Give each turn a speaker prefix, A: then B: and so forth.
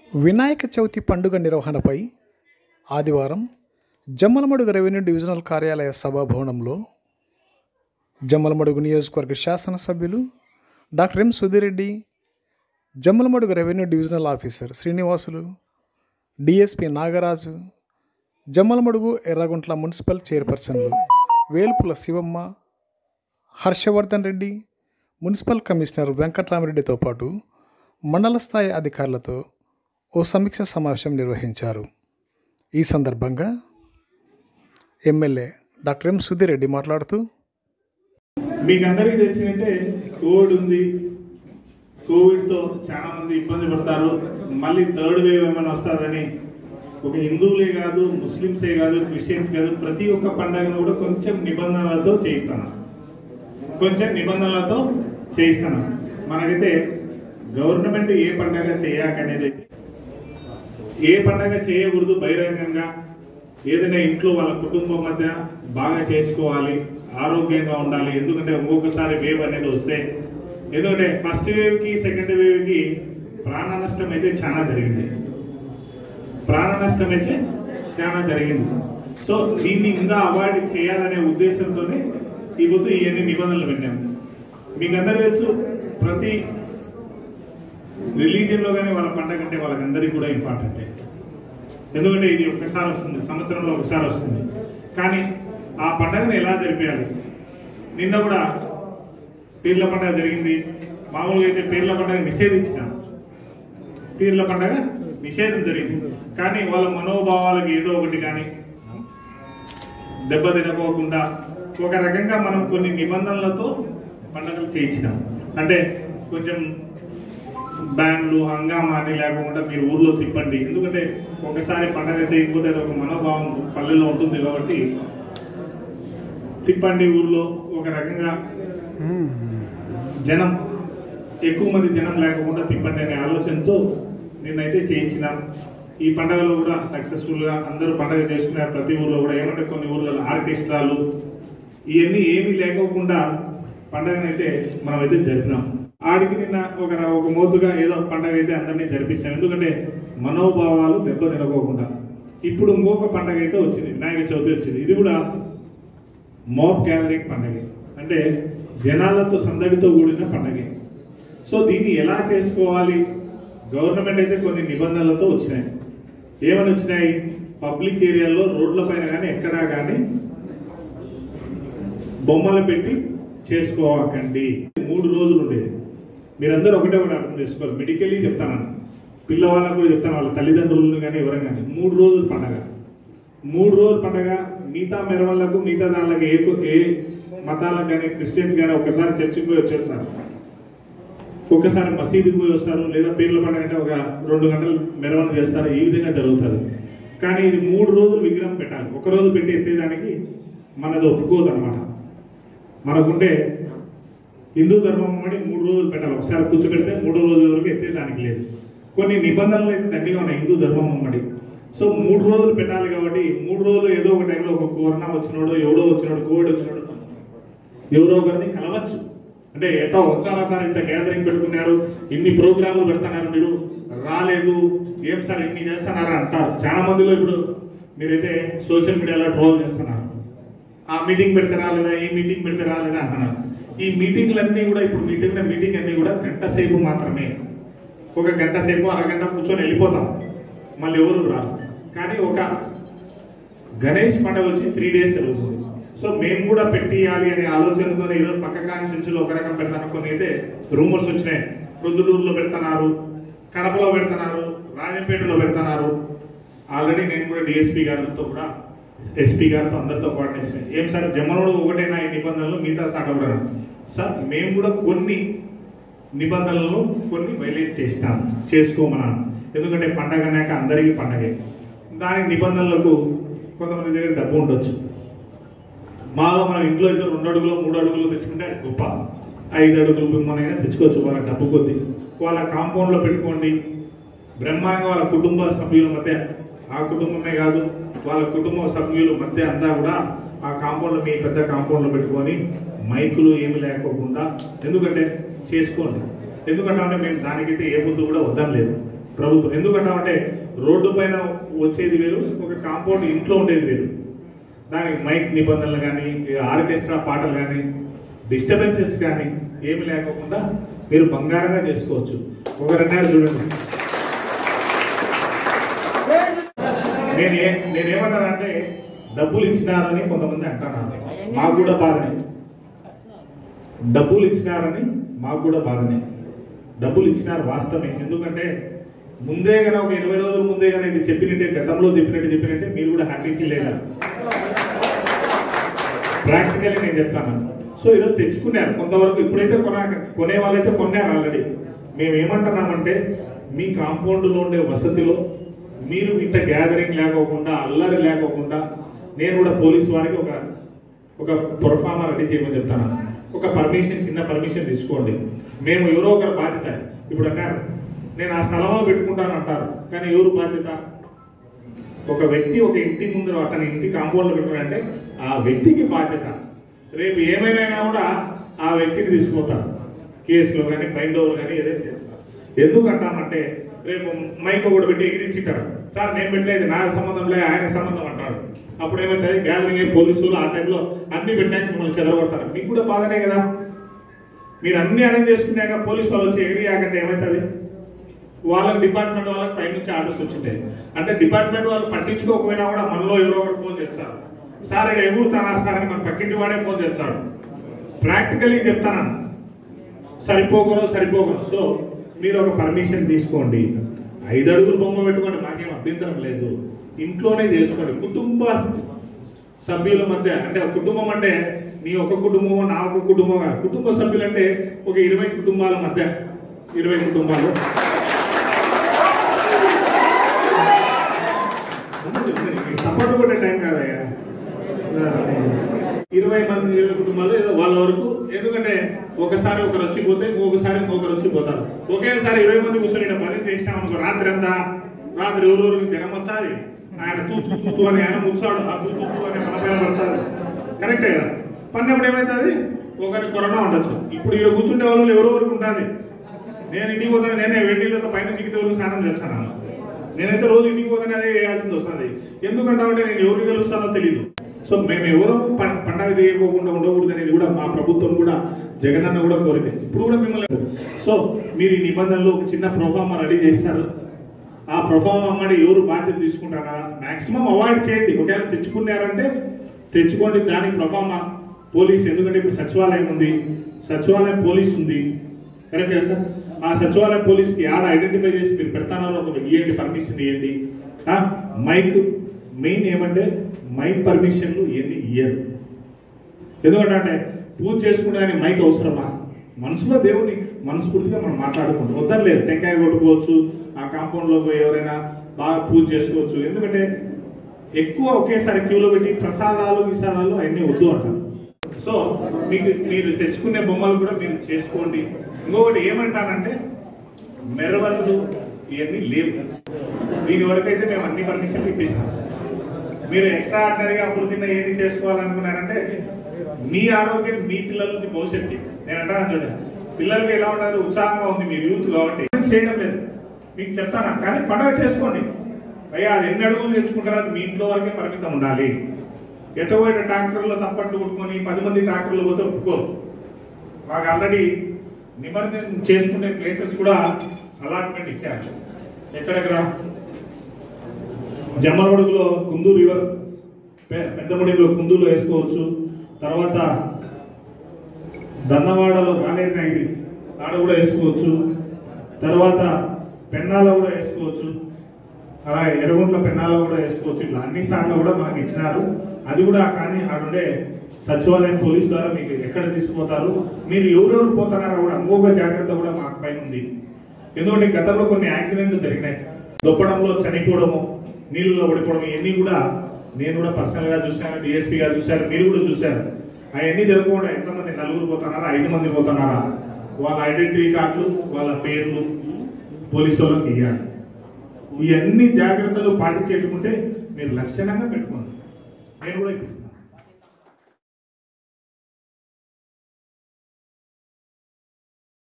A: వినాయక చవితి పండుగ నిర్వహణపై ఆదివారం జమ్మలమడుగు రెవెన్యూ డివిజనల్ కార్యాలయ సభాభవనంలో జమ్మలమడుగు నియోజకవర్గ శాసనసభ్యులు doctor M Sudhireddy Jammalamadugu revenue divisional officer Srinivasulu DSP Nagaraju Jammalamadugu Yerraguntla municipal చైర్పర్సన్లు వేల్పుల శివమ్మ హర్షవర్ధన్ రెడ్డి మున్సిపల్ కమిషనర్ వెంకట్రామరెడ్డితో పాటు మండల స్థాయి అధికారులతో ఓ సమీక్ష సమావేశం నిర్వహించారు ఈ సందర్భంగా ఎమ్మెల్యే డాక్టర్ ఎం సుధిరెడ్డి మాట్లాడుతూ
B: మీకు అందరికీ తెలిసిందంటే కోవిడ్ ఉంది కోవిడ్తో చాలా మంది ఇబ్బంది పడతారు మళ్ళీ థర్డ్ వేవ్ ఏమైనా వస్తుందని ఒక హిందువులే కాదు ముస్లిమ్సే కాదు క్రిస్టియన్స్ కాదు ప్రతి ఒక్క పండుగను కూడా కొంచెం నిబంధనలతో చేయిస్తాను కొంచెం నిబంధనలతో చేయిస్తాను మనకైతే గవర్నమెంట్ ఏ పండగ చేయకనేది ఏ పండగ చేయకూడదు బహిరంగంగా ఏదైనా ఇంట్లో వాళ్ళ కుటుంబం మధ్య బాగా చేసుకోవాలి ఆరోగ్యంగా ఉండాలి ఎందుకంటే ఒక్కొక్కసారి వేవ్ అనేది వస్తే ఎందుకంటే ఫస్ట్ వేవ్ కి సెకండ్ వేవ్ కి ప్రాణ నష్టం అయితే చాలా జరిగింది ప్రాణ నష్టం అయితే చాలా జరిగింది సో దీన్ని ఇంకా అవాయిడ్ చేయాలనే ఉద్దేశంతోనే ఈ పొద్దు ఇవన్నీ నిబంధనలు పెట్టాము మీకు అందరూ తెలుసు ప్రతి రిలీజియన్ లో కానీ వాళ్ళ పండగ అంటే వాళ్ళకందరికీ కూడా ఇంపార్టెంటే ఎందుకంటే ఇది ఒక్కసారి వస్తుంది సంవత్సరంలో ఒకసారి వస్తుంది కానీ ఆ పండగను ఎలా జరిపేయాలి నిన్న కూడా పీర్ల పండగ జరిగింది మామూలుగా అయితే పీర్ల పండగ నిషేధించిన పీర్ల పండగ నిషేధం జరిగింది కానీ వాళ్ళ మనోభావాలకు ఏదో ఒకటి కానీ దెబ్బ తినకోకుండా ఒక రకంగా మనం కొన్ని నిబంధనలతో పండుగలు చేయించినాం అంటే కొంచెం బ్యాండ్లు హంగామా అని లేకుండా మీరు ఊర్లో తిప్పండి ఎందుకంటే ఒకసారి పండగ చేయకపోతే అది ఒక మనోభావం పల్లెల్లో ఉంటుంది కాబట్టి తిప్పండి ఊర్లో ఒక రకంగా జనం ఎక్కువ మంది జనం లేకుండా తిప్పండి అనే ఆలోచనతో నేనైతే చేయించినాం ఈ పండగలో కూడా సక్సెస్ఫుల్ గా అందరూ పండగ చేసుకున్నారు ప్రతి ఊర్లో కూడా ఏమంటే కొన్ని ఊర్లలో ఆర్కెస్ట్రాలు ఇవన్నీ ఏమీ లేకోకుండా పండగనైతే మనం అయితే జరిపినాం ఆడికి నిన్న ఒక ఒక మోతుగా ఏదో పండగ అయితే అందరినీ జరిపించాం ఎందుకంటే మనోభావాలు దెబ్బ తినకోకుండా ఇప్పుడు ఇంకొక పండగ అయితే వచ్చింది వినాయక చవితి వచ్చింది ఇది కూడా మోబ్ గ్యాదరింగ్ పండగ అంటే జనాలతో సందడితో కూడిన పండగ సో దీన్ని ఎలా చేసుకోవాలి గవర్నమెంట్ అయితే కొన్ని నిబంధనలతో వచ్చినాయి ఏమని వచ్చినాయి పబ్లిక్ ఏరియాలో రోడ్ల పైన కానీ ఎక్కడా కానీ బొమ్మలు పెట్టి చేసుకోకండి మూడు రోజులు ఉండేది మీరందరూ ఒకటే ఒకటి అర్థం చేసుకోవాలి మెడికల్లీ చెప్తాను పిల్లవాళ్ళకు కూడా చెప్తాను వాళ్ళ తల్లిదండ్రులను కానీ ఎవరైనా కానీ మూడు రోజులు పండగ మూడు రోజుల పండగ మిగతా మెరవళ్ళకు మిగతా దానికి ఏ ఏ మతాలకు కానీ క్రిస్టియన్స్ కానీ ఒకసారి చర్చికి పోయి వచ్చేస్తారు ఒక్కసారి మసీదుకి పోయి వస్తారు లేదా పీర్ల పండుగ అంటే ఒక రెండు గంటలు మెరవణ చేస్తారు ఈ విధంగా జరుగుతుంది కానీ ఇది మూడు రోజులు విగ్రహం పెట్టాలి ఒక రోజు పెట్టి ఎత్తేదానికి మనది ఒప్పుకోదు అనమాట మనకుంటే హిందూ ధర్మం అని మూడు రోజులు పెట్టాలి ఒకసారి కూర్చోబెడితే మూడు రోజుల వరకు ఎత్తేదానికి లేదు కొన్ని నిబంధనలు అయితే దండిగా ఉన్నాయి హిందూ ధర్మం అమ్మడి సో మూడు రోజులు పెట్టాలి కాబట్టి మూడు రోజులు ఏదో ఒక టైంలో ఒక కరోనా వచ్చినోడు ఎవడో వచ్చినాడు కోవిడ్ వచ్చినాడు ఎవరో ఒకరిని కలవచ్చు అంటే ఎటో వచ్చారా సార్ ఇంత గ్యాదరింగ్ పెట్టుకున్నారు ఇన్ని ప్రోగ్రాములు పెడుతున్నారు మీరు రాలేదు ఏం సార్ ఇన్ని చేస్తున్నారా అంటారు చాలా మందిలో ఇప్పుడు మీరైతే సోషల్ మీడియాలో ట్రోల్ చేస్తున్నారు ఆ మీటింగ్ పెడితే రాలేదా ఈ మీటింగ్ పెడితే రాలేదా అంటున్నారు ఈ మీటింగ్లన్నీ కూడా ఇప్పుడు మీటింగ్ మీటింగ్ అన్ని కూడా గంట సేపు మాత్రమే ఒక గంట సేపు అరగంట కూర్చొని వెళ్ళిపోతాం మళ్ళీ ఎవరు రారు కానీ ఒక గణేష్ పండుగ వచ్చి త్రీ డేస్ జరుగుతుంది సో మేము కూడా పెట్టియాలి అనే ఆలోచనతో ఈరోజు పక్క కాన్స్టిట్యూన్సీలో ఒక రకం పెడతాను కొన్ని అయితే రూమర్స్ వచ్చినాయి ప్రొద్దుటూరులో పెడుతున్నారు కడపలో పెడుతున్నారు రాజంపేటలో పెడుతున్నారు ఆల్రెడీ నేను కూడా డిఎస్పీ గారితో కూడా ఎస్పీ గారితో అందరితో కోఆర్డినేషన్ ఏం సార్ జమ్మనుడు ఒకటేనా ఈ నిబంధనలు మిగతా శాఖ కూడా సార్ మేము కూడా కొన్ని నిబంధనలను కొన్ని వైలేట్ చేసినాం చేసుకోమన్నాను ఎందుకంటే పండగ అన్నాక అందరికీ పండగే దాని నిబంధనలకు కొంతమంది దగ్గర డబ్బు ఉండొచ్చు మాలో మనం ఇంట్లో అయితే రెండు అడుగులు మూడు అడుగులు తెచ్చుకుంటే అది గొప్ప ఐదు అడుగులు బిమ్మనైనా తెచ్చుకోవచ్చు వాళ్ళ డబ్బు కొద్ది వాళ్ళ కాంపౌండ్లో పెట్టుకోండి బ్రహ్మాంగా వాళ్ళ కుటుంబ సభ్యుల మధ్య ఆ కుటుంబమే కాదు వాళ్ళ కుటుంబ సభ్యుల మధ్య అంతా కూడా ఆ కాంపౌండ్ మీ పెద్ద కాంపౌండ్లో పెట్టుకొని మైకులు ఏమి లేకోకుండా ఎందుకంటే చేసుకోండి ఎందుకంటే మేము దానికైతే ఏ బుద్ధి కూడా వద్దని లేదు ప్రభుత్వం ఎందుకంటామంటే రోడ్డు పైన వచ్చేది వేరు ఒక కాంపౌండ్ ఇంట్లో ఉండేది వేరు దానికి మైక్ నిబంధనలు కానీ ఆర్కెస్ట్రా పాటలు కానీ డిస్టర్బెన్సెస్ కానీ ఏమి లేకోకుండా మీరు బంగారంగా చేసుకోవచ్చు ఒకరన్నారు చూడండి నేను ఏ నేనేమంటానంటే డబ్బులు ఇచ్చినారని కొంతమంది అంటున్నారు మాకు కూడా బాధనే డబ్బులు ఇచ్చినారని మాకు కూడా బాధనే డబ్బులు ఇచ్చినారు వాస్తవమే ఎందుకంటే ముందే కనుక ఒక ఇరవై రోజుల ముందే కనుక ఇది చెప్పినట్టే గతంలో చెప్పినట్టు చెప్పినట్టే మీరు కూడా హ్యాపీ ఫీల్ అయ్యారు ప్రాక్టికల్లీ నేను చెప్తాను సో ఈరోజు తెచ్చుకున్నారు కొంతవరకు ఇప్పుడైతే కొన కొనే వాళ్ళైతే కొన్నారు ఆల్రెడీ మేము ఏమంటున్నామంటే మీ కాంపౌండ్లో ఉండే వసతిలో మీరు ఇంత గ్యాదరింగ్ లేకోకుండా అల్లరి లేకోకుండా నేను కూడా పోలీస్ వారికి ఒక ఒక పొరపామ రెడీ చేయమని చెప్తాను ఒక పర్మిషన్ చిన్న పర్మిషన్ తీసుకోండి మేము ఎవరో ఒకరు బాధ్యత ఇప్పుడు అన్నారు నేను ఆ స్థలంలో పెట్టుకుంటాను అంటారు కానీ ఎవరు బాధ్యత ఒక వ్యక్తి ఒక ఇంటి ముందు అతని ఇంటి కాంపౌండ్లో పెట్టుకున్నాడంటే ఆ వ్యక్తికి బాధ్యత రేపు ఏమైనా కూడా ఆ వ్యక్తిని తీసుకుపోతారు కేసులో కానీ బైండ్ ఓవర్ కానీ ఏదైనా చేస్తారు ఎందుకు అంటామంటే రేపు మైక్ ఒకటి పెట్టి ఎగిరించుంటారు సార్ నేను పెట్టలేదు నాకు సంబంధం లే ఆయన సంబంధం అంటాడు అప్పుడు ఏమవుతుంది గ్యాదరింగ్ పోలీసులు ఆ టైంలో అన్ని పెట్టాక మిమ్మల్ని చెదరగొడతారు మీకు కూడా బాధనే కదా మీరు అన్ని అరేంజ్ చేసుకున్నాక పోలీసు వాళ్ళు వచ్చి ఎగిరియాకంటే ఏమవుతుంది వాళ్ళకి డిపార్ట్మెంట్ వాళ్ళకి పైనుంచి ఆర్డర్స్ వచ్చింటాయి అంటే డిపార్ట్మెంట్ వాళ్ళు పట్టించుకోకపోయినా కూడా మనలో ఎవరో ఒకరు ఫోన్ చేస్తారు సార్ ఇక్కడ ఎగురుతున్నారు సార్ అని మన పక్కింటి వాడే ఫోన్ చేస్తాడు ప్రాక్టికల్లీ చెప్తాను సరిపోకరు సరిపోకరు సో మీరు ఒక పర్మిషన్ తీసుకోండి ఐదు అడుగులు బొమ్మ పెట్టుకోండి మాకేం అభ్యంతరం లేదు ఇంట్లోనే చేసుకోండి కుటుంబ సభ్యుల మధ్య అంటే ఒక కుటుంబం అంటే నీ ఒక కుటుంబం నా ఒక కుటుంబం కాదు. కుటుంబ సభ్యులు అంటే ఒక ఇరవై కుటుంబాల మధ్య ఇరవై కుటుంబాలు సపోర్ట్ కొట్టే టైం కాదయ్యా ఇరవై మంది ఇరవై కుటుంబాలు ఏదో వాళ్ళ వరకు ఎందుకంటే ఒకసారి ఒకరు వచ్చిపోతే ఇంకొకసారి ఇంకొకరు వచ్చిపోతారు ఒకేసారి ఇరవై మంది కూర్చొని ఇక్కడ భజన చేసినాం అనుకో రాత్రి అంతా రాత్రి ఎవరెవరికి జనం వస్తుంది ఆయన తూ తూ తూ తూ అని ఆయన ముచ్చాడు ఆ తూ తూ తూ అని మన పైన పడతారు కరెక్టే కదా పన్నప్పుడు ఏమవుతుంది ఒకరికి కరోనా ఉండొచ్చు ఇప్పుడు ఇక్కడ కూర్చుంటే వాళ్ళు ఎవరో వరకు ఉంటుంది నేను ఇంటికి పోతాను నేనే వేడి నీళ్ళతో పైన చిక్కితే వరకు స్నానం చేస్తాను నేనైతే రోజు ఇంటికి పోతానే అదే వేయాల్సింది వస్తుంది ఎందుకంటామంటే నేను ఎవరికి గెలుస్తానో తెలియదు సో మేము ఎవరో పం- పండగ చేయకోకుండా ఉండకూడదు అనేది కూడా మా ప్రభుత్వం కూడా జగనన్న కూడా కోరిక ఇప్పుడు కూడా మిమ్మల్ని సో మీరు ఈ నిబంధనలు ఒక చిన్న ప్రోఫామ్ రెడీ చేస్తారు ఆ ప్రోఫామ్ అమ్మడి ఎవరు బాధ్యత తీసుకుంటారా మాక్సిమం అవాయిడ్ చేయండి ఒకవేళ తెచ్చుకున్నారంటే తెచ్చుకోండి దానికి ప్రొఫామా పోలీస్ ఎందుకంటే ఇప్పుడు సచివాలయం ఉంది సచివాలయం పోలీస్ ఉంది కరెక్ట్ కదా సార్ ఆ సచివాలయం పోలీస్కి ఆడ ఐడెంటిఫై చేసి మీరు పెడతానో ఒక ఇవ్వండి పర్మిషన్ ఇవ్వండి ఆ, మైక్ మెయిన్ ఏమంటే మైక్ పర్మిషన్లు ఎన్ని ఇయ్యరు ఎందుకంటే పూజ చేసుకుంటానికి మైక్ అవసరమా మనసులో దేవుని మనస్ఫూర్తిగా మనం మాట్లాడుకుంటాం వద్దరు లేదు టెంకాయ కొట్టుకోవచ్చు ఆ కాంపౌండ్ లో పోయి ఎవరైనా బాగా పూజ చేసుకోవచ్చు ఎందుకంటే ఎక్కువ ఒకేసారి క్యూలో పెట్టి ప్రసాదాలు విసాదాలు అవన్నీ వద్దు అంటారు సో మీకు మీరు తెచ్చుకునే బొమ్మలు కూడా మీరు చేసుకోండి ఇంకొకటి ఏమంటానంటే మెరవలు ఇవన్నీ లేవు దీని వరకు అయితే మేము అన్ని పర్మిషన్లు ఇప్పిస్తాం మీరు ఎక్స్ట్రా ఆర్డినరీగా అప్పుడు తిన్న ఏది చేసుకోవాలనుకున్నారంటే మీ ఆరోగ్యం మీ పిల్లలకి భవిష్యత్తు నేను అంటాను చూడండి పిల్లలకి ఎలా ఉండాలి ఉత్సాహంగా ఉంది మీ యూత్ కాబట్టి చేయడం లేదు మీకు చెప్తాను కానీ పండగ చేసుకోండి అయ్యా అది ఎన్ని అడుగులు తెచ్చుకుంటారో అది మీ ఇంట్లో వరకే పరిమితం ఉండాలి ఎతబోయిన ట్రాక్టర్లో తప్పట్టు కొట్టుకొని పది మంది ట్రాక్టర్లు పోతే ఒప్పుకోరు మాకు ఆల్రెడీ నిమజ్జనం చేసుకునే ప్లేసెస్ కూడా అలాట్మెంట్ ఇచ్చారు ఎక్కడెక్కడ జమ్మలమడుగులో కుందూరు రివర్ పె- పెద్దమడుగులో కుందూరులో వేసుకోవచ్చు తర్వాత దన్నవాడలో కాలేరు నైడి ఆడ కూడా వేసుకోవచ్చు తర్వాత పెన్నాలో కూడా వేసుకోవచ్చు అలా ఎర్రగుంట్ల పెన్నాలో కూడా వేసుకోవచ్చు ఇట్లా అన్ని సార్లు కూడా మాకు ఇచ్చినారు అది కూడా కానీ ఆడుండే సచివాలయం పోలీస్ ద్వారా మీకు ఎక్కడ తీసుకుపోతారు మీరు ఎవరెవరు పోతున్నారో కూడా ఇంకొక జాగ్రత్త కూడా మాకు పైన ఉంది ఎందుకంటే గతంలో కొన్ని యాక్సిడెంట్లు జరిగినాయి దొప్పడంలో చనిపోవడము నీళ్ళలో పడిపోవడం ఇవన్నీ కూడా నేను కూడా పర్సనల్ గా చూశాను డిఎస్పీ గారు చూశారు మీరు కూడా చూశారు అవన్నీ జరగకుండా ఎంతమంది నలుగురు పోతున్నారా ఐదు మంది పోతున్నారా వాళ్ళ ఐడెంటిటీ కార్డులు వాళ్ళ పేర్లు పోలీసు వాళ్ళకి ఇవ్వాలి ఇవన్నీ జాగ్రత్తలు పాటించేటుకుంటే మీరు లక్షణంగా పెట్టుకోండి నేను కూడా ఇప్పిస్తాను